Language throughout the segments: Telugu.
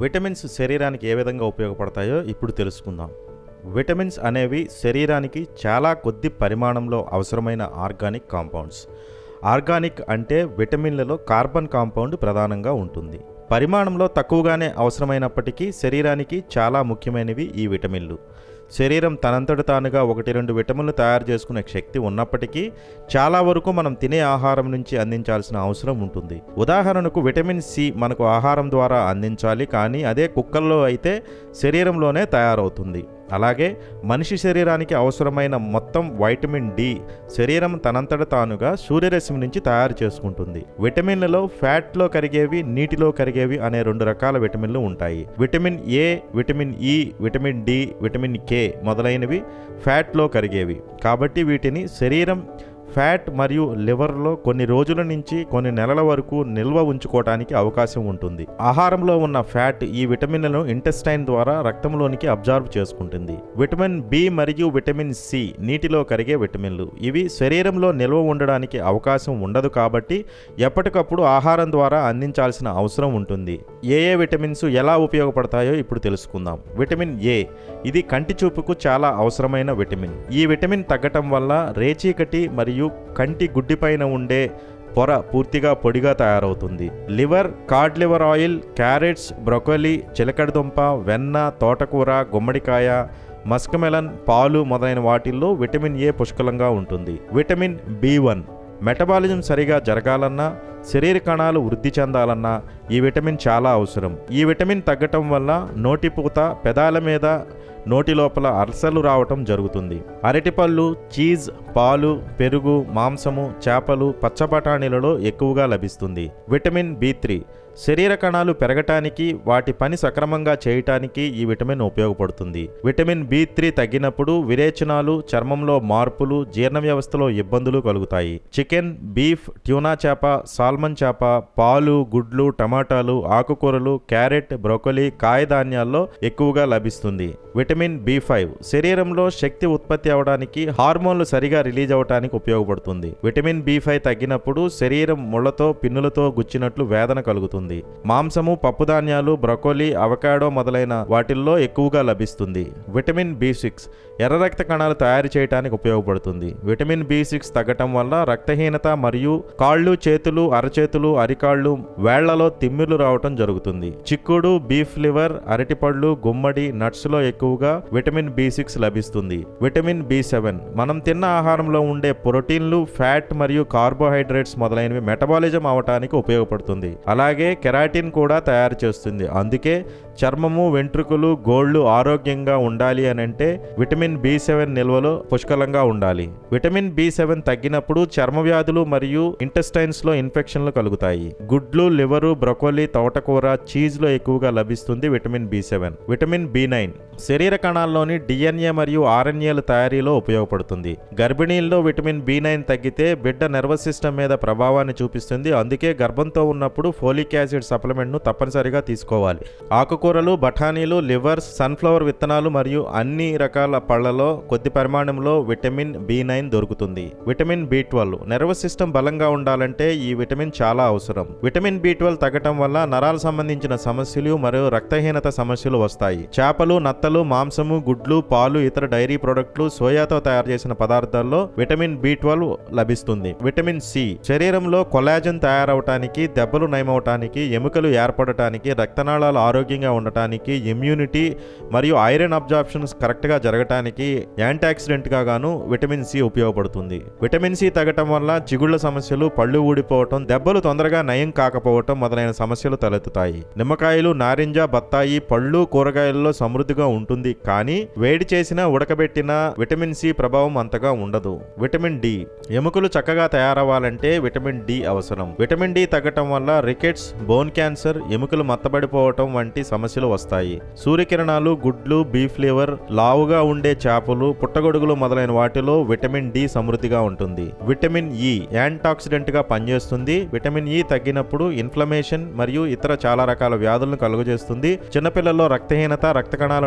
విటమిన్స్ శరీరానికి ఏ విధంగా ఉపయోగపడతాయో ఇప్పుడు తెలుసుకుందాం విటమిన్స్ అనేవి శరీరానికి చాలా కొద్ది పరిమాణంలో అవసరమైన ఆర్గానిక్ కాంపౌండ్స్ ఆర్గానిక్ అంటే విటమిన్లలో కార్బన్ కాంపౌండ్ ప్రధానంగా ఉంటుంది పరిమాణంలో తక్కువగానే అవసరమైనప్పటికీ శరీరానికి చాలా ముఖ్యమైనవి ఈ విటమిన్లు శరీరం తనంతట తానుగా ఒకటి రెండు విటమిన్లు తయారు చేసుకునే శక్తి ఉన్నప్పటికీ చాలా వరకు మనం తినే ఆహారం నుంచి అందించాల్సిన అవసరం ఉంటుంది ఉదాహరణకు విటమిన్ సి మనకు ఆహారం ద్వారా అందించాలి కానీ అదే కుక్కల్లో అయితే శరీరంలోనే తయారవుతుంది అలాగే మనిషి శరీరానికి అవసరమైన మొత్తం వైటమిన్ డి శరీరం తనంతట తానుగా సూర్యరశ్మి నుంచి తయారు చేసుకుంటుంది విటమిన్లలో ఫ్యాట్లో కరిగేవి నీటిలో కరిగేవి అనే రెండు రకాల విటమిన్లు ఉంటాయి vitamin A vitamin E vitamin D vitamin K మొదలైనవి ఫ్యాట్లో కరిగేవి కాబట్టి వీటిని శరీరం ఫ్యాట్ మరియు లివర్లో కొన్ని రోజుల నుంచి కొన్ని నెలల వరకు నిల్వ ఉంచుకోవడానికి అవకాశం ఉంటుంది ఆహారంలో ఉన్న ఫ్యాట్ ఈ విటమిన్లను ఇంటెస్టైన్ ద్వారా రక్తంలోనికి అబ్జార్బ్ చేసుకుంటుంది విటమిన్ బి మరియు విటమిన్ సి నీటిలో కరిగే విటమిన్లు ఇవి శరీరంలో నిల్వ ఉండడానికి అవకాశం ఉండదు కాబట్టి ఎప్పటికప్పుడు ఆహారం ద్వారా అందించాల్సిన అవసరం ఉంటుంది ఏ ఏ విటమిన్స్ ఎలా ఉపయోగపడతాయో ఇప్పుడు తెలుసుకుందాం విటమిన్ ఏ ఇది కంటి చూపుకు చాలా అవసరమైన విటమిన్ ఈ విటమిన్ తగ్గటం వల్ల రేచీకటి మరియు కంటి గుడ్డిపైన ఉండే పొర పూర్తిగా పొడిగా తయారవుతుంది liver cod liver oil carrots broccoli చిలకడదుంప వెన్న తోటకూర గుమ్మడికాయ మస్కమెలన్ పాలు మొదలైన వాటిల్లో విటమిన్ ఏ పుష్కలంగా ఉంటుంది విటమిన్ బి వన్ మెటబాలిజం సరిగా జరగాలన్నా శరీర కణాలు వృద్ధి చెందాలన్నా ఈ విటమిన్ చాలా అవసరం ఈ విటమిన్ తగ్గటం వల్ల నోటిపూత పెదాల మీద నోటి లోపల అల్సర్లు రావటం జరుగుతుంది అరటిపళ్ళు చీజ్ పాలు పెరుగు మాంసము చేపలు పచ్చబఠానీలలో ఎక్కువగా లభిస్తుంది విటమిన్ బి త్రీ శరీర కణాలు పెరగటానికి వాటి పని సక్రమంగా చేయటానికి ఈ విటమిన్ ఉపయోగపడుతుంది విటమిన్ బి త్రీ తగ్గినప్పుడు విరేచనాలు చర్మంలో మార్పులు జీర్ణ వ్యవస్థలో ఇబ్బందులు కలుగుతాయి చికెన్ బీఫ్ ట్యూనా చేప సాల్మన్ చేప పాలు గుడ్లు టమాటాలు ఆకుకూరలు క్యారెట్ బ్రోకలీ కాయధాన్యాల్లో ఎక్కువగా లభిస్తుంది విటమిన్ బి ఫైవ్ శరీరంలో శక్తి ఉత్పత్తి అవడానికి హార్మోన్లు సరిగా రిలీజ్ అవడానికి ఉపయోగపడుతుంది విటమిన్ బి ఫైవ్ తగ్గినప్పుడు శరీరం ముళ్లతో పిన్నులతో గుచ్చినట్లు వేదన కలుగుతుంది మాంసము పప్పుధాన్యాలు బ్రొకోలీ అవకాడో మొదలైన వాటిల్లో ఎక్కువగా లభిస్తుంది విటమిన్ బి సిక్స్ ఎర్ర రక్త కణాలు తయారు చేయడానికి ఉపయోగపడుతుంది విటమిన్ బి సిక్స్ తగ్గటం వల్ల రక్తహీనత మరియు కాళ్ళు చేతులు అరచేతులు అరికాళ్ళు వేళ్లలో తిమ్మిర్లు రావటం జరుగుతుంది చిక్కుడు బీఫ్ లివర్ అరటిపళ్ళు గుమ్మడి నట్స్లో ఎక్కువగా విటమిన్ బి సిక్స్ లభిస్తుంది విటమిన్ బి సెవెన్ మనం తిన్న ఆహారంలో ఉండే ప్రోటీన్లు ఫ్యాట్ మరియు కార్బోహైడ్రేట్స్ మొదలైనవి మెటబాలిజం అవటానికి ఉపయోగపడుతుంది అలాగే కెరాటిన్ కూడా తయారు చేస్తుంది అందుకే చర్మము వెంట్రుకలు గోళ్ళు ఆరోగ్యంగా ఉండాలి అని అంటే విటమిన్ బి సెవెన్ నిల్వలో పుష్కలంగా ఉండాలి విటమిన్ బి సెవెన్ తగ్గినప్పుడు చర్మ వ్యాధులు మరియు ఇంటెస్టైన్స్ లో ఇన్ఫెక్షన్లు కలుగుతాయి గుడ్లు లివరు బ్రొకోలీ తోటకూర చీజ్ లో ఎక్కువగా లభిస్తుంది vitamin B seven vitamin B nine శరీర కణాల్లోని డిఎన్ఏ మరియు ఆర్ఎన్ఏల తయారీలో ఉపయోగపడుతుంది గర్భిణీల్లో విటమిన్ బి నైన్ తగ్గితే బిడ్డ నర్వస్ సిస్టమ్ మీద ప్రభావాన్ని చూపిస్తుంది అందుకే గర్భంతో ఉన్నప్పుడు ఫోలిక్ యాసిడ్ సప్లిమెంట్ ను తప్పనిసరిగా తీసుకోవాలి ఆకుకూరలు బఠానీలు లివర్స్ సన్ఫ్లవర్ విత్తనాలు మరియు అన్ని రకాల పళ్లలో కొద్ది పరిమాణంలో విటమిన్ బి నైన్ దొరుకుతుంది vitamin B twelve nervous system బలంగా ఉండాలంటే ఈ విటమిన్ చాలా అవసరం విటమిన్ బి ట్వెల్వ్ తగ్గటం వల్ల నరాలు సంబంధించిన సమస్యలు మరియు రక్తహీనత సమస్యలు వస్తాయి చేపలు నత్తలు మాంసము గుడ్లు పాలు ఇతర డైరీ ప్రొడక్ట్లు సోయాతో తయారు చేసిన పదార్థాల్లో విటమిన్ బి ట్వెల్వ్ లభిస్తుంది విటమిన్ సి శరీరంలో కొలాజన్ తయారవటానికి దెబ్బలు నయమవటానికి ఎముకలు ఏర్పడటానికి రక్తనాళాలు ఆరోగ్యంగా ఉండటానికి ఇమ్యూనిటీ మరియు ఐరన్ అబ్జార్ప్షన్స్ కరెక్ట్గా జరగటానికి యాంటాక్సిడెంట్గా గాను విటమిన్ సి ఉపయోగపడుతుంది విటమిన్ సి తగ్గటం వల్ల చిగుళ్ళ సమస్యలు పళ్ళు ఊడిపోవటం దెబ్బలు తొందరగా నయం కాకపోవటం మొదలైన సమస్యలు తలెత్తుతాయి నిమ్మకాయలు నారింజ బత్తాయి పళ్ళు కూరగాయల్లో సమృద్ధిగా ఉంటుంది కానీ వేడి చేసిన ఉడకబెట్టిన విటమిన్ సి ప్రభావం అంతగా ఉండదు విటమిన్ డి ఎముకలు చక్కగా తయారవ్వాలంటే విటమిన్ డి అవసరం విటమిన్ డి తగ్గటం వల్ల రికెట్స్ బోన్ క్యాన్సర్ ఎముకలు మత్తబడిపోవటం వంటి సమస్యలు వస్తాయి సూర్యకిరణాలు గుడ్లు బీఫ్ లివర్ లావుగా ఉండే చేపలు పుట్టగొడుగులు మొదలైన వాటిలో విటమిన్ డి సమృద్ధిగా ఉంటుంది విటమిన్ ఇ యాంటాక్సిడెంట్ గా పనిచేస్తుంది విటమిన్ ఇ తగ్గినప్పుడు ఇన్ఫ్లమేషన్ మరియు ఇతర చాలా రకాల వ్యాధులను కలుగజేస్తుంది చిన్నపిల్లల్లో రక్తహీనత రక్త కణాలు నాశనం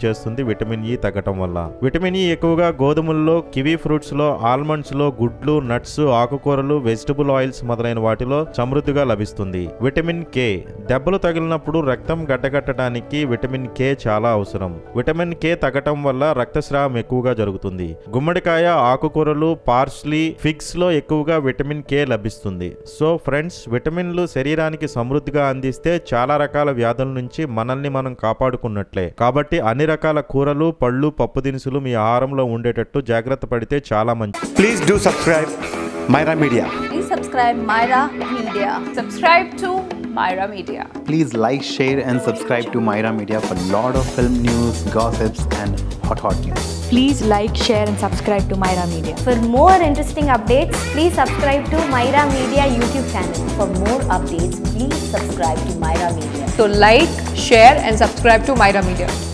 చేస్తుంది విటమిన్ ఇ తగ్గటం వల్ల విటమిన్ ఇ ఎక్కువగా గోధుమల్లో కివీ ఫ్రూట్స్ లో ఆల్మండ్స్ లో గుడ్లు నట్స్ ఆకుకూరలు వెజిటబుల్ ఆయిల్స్ మొదలైన వాటిలో సమృద్ధిగా లభిస్తుంది విటమిన్ కే దెబ్బలు తగిలినప్పుడు రక్తం గడ్డగట్టడానికి విటమిన్ కే చాలా అవసరం విటమిన్ కే తగ్గటం వల్ల రక్తస్రావం ఎక్కువగా జరుగుతుంది గుమ్మడికాయ ఆకుకూరలు పార్స్లీ ఫిగ్స్ లో ఎక్కువగా విటమిన్ కే లభిస్తుంది సో ఫ్రెండ్స్ విటమిన్లు శరీరానికి సమృద్ధిగా అందిస్తే చాలా రకాల వ్యాధుల నుంచి మనల్ని మనం కాపాడుకున్నట్లే కాబట్టి అన్ని రకాల కూరలు పళ్ళు పప్పు దినుసులు మీ ఆహారంలో ఉండేటట్టు జాగ్రత్త పడితే చాలా మంచి Please do subscribe Myra Media. Please subscribe Myra Media. Subscribe to Myra Media. Please like, share, and subscribe to Myra Media for lot of film news, gossips, and hot hot news. Please like, share, and subscribe to Myra Media. For more interesting updates, please subscribe to Myra Media YouTube channel. For more updates, please subscribe to Myra Media. So like, share and subscribe to Myra Media.